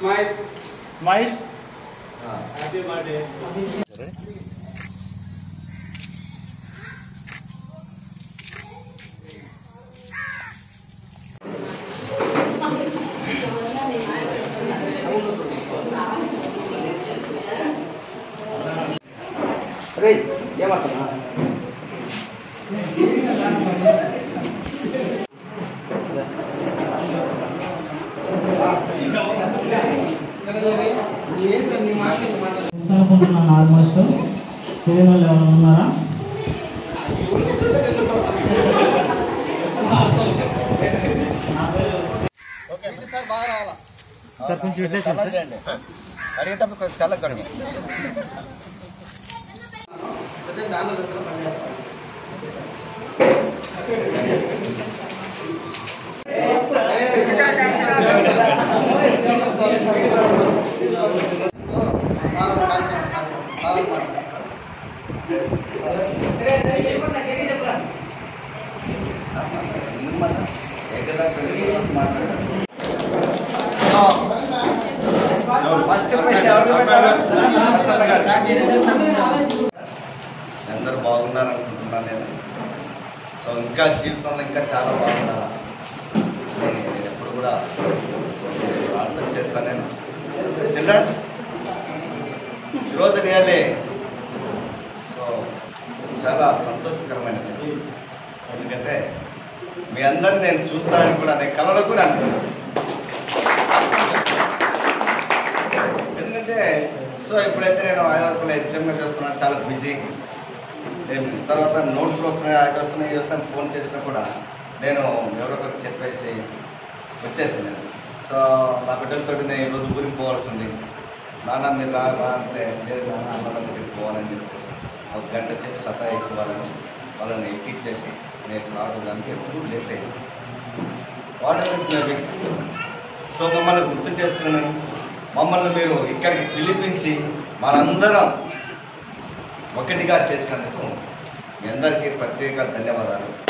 smile smile happy birthday రే ఏమంటున్నా అనుకుంటున్నాను ఆల్మోస్ట్ తెలియని వాళ్ళు ఎవరైనా ఉన్నారా సార్ కొంచెం ఇట్లేసాను సార్ అడిగేటప్పుడు కొంచెం తెల్ల కడిగి ఫస్ట్ ప్రైజ్ ఎవరికి పెట్టారు ప్రసన్న గారు అందరూ బాగున్నారు అనుకుంటున్నాను నేను సో ఇంకా జీవితంలో ఇంకా చాలా బాగుండాలి నేను ఎప్పుడు కూడా ప్రార్థన చేస్తాను నేను చిల్డ్రన్స్ ఈరోజు రియల్లీ సో చాలా సంతోషకరమైనది ఎందుకంటే మీ అందరిని నేను చూస్తానని కూడా నేను కళలో కూడా అనుకున్నాను ఎందుకంటే సో ఇప్పుడైతే నేను ఆయనకులు ఎగ్జామ్గా చేస్తున్నాను చాలా బిజీ నేను తర్వాత నోట్స్ వస్తున్నాయి అవి వస్తున్నాయి ఇవి వస్తాను ఫోన్ చేసినా కూడా నేను ఎవరో ఒకరికి చెప్పేసి వచ్చేసాను నేను సో నా బిడ్డలతో నేను ఈరోజు ఊరికి పోవాల్సి ఉంది నాన్న మీరు రా రా అంటే లేదు నాన్న అమ్మ దగ్గరికి పోవాలని చెప్పేసి ఒక గంట సేపు సతాయించి వాళ్ళని వాళ్ళని ఎక్కిచ్చేసి నేను రావడానికి ఎప్పుడు లేట్ అయింది వాళ్ళు సో మమ్మల్ని గుర్తు చేసుకుని మమ్మల్ని మీరు ఇక్కడికి పిలిపించి మనందరం ఒకటిగా చేసినందుకు మీ అందరికీ ప్రత్యేక ధన్యవాదాలు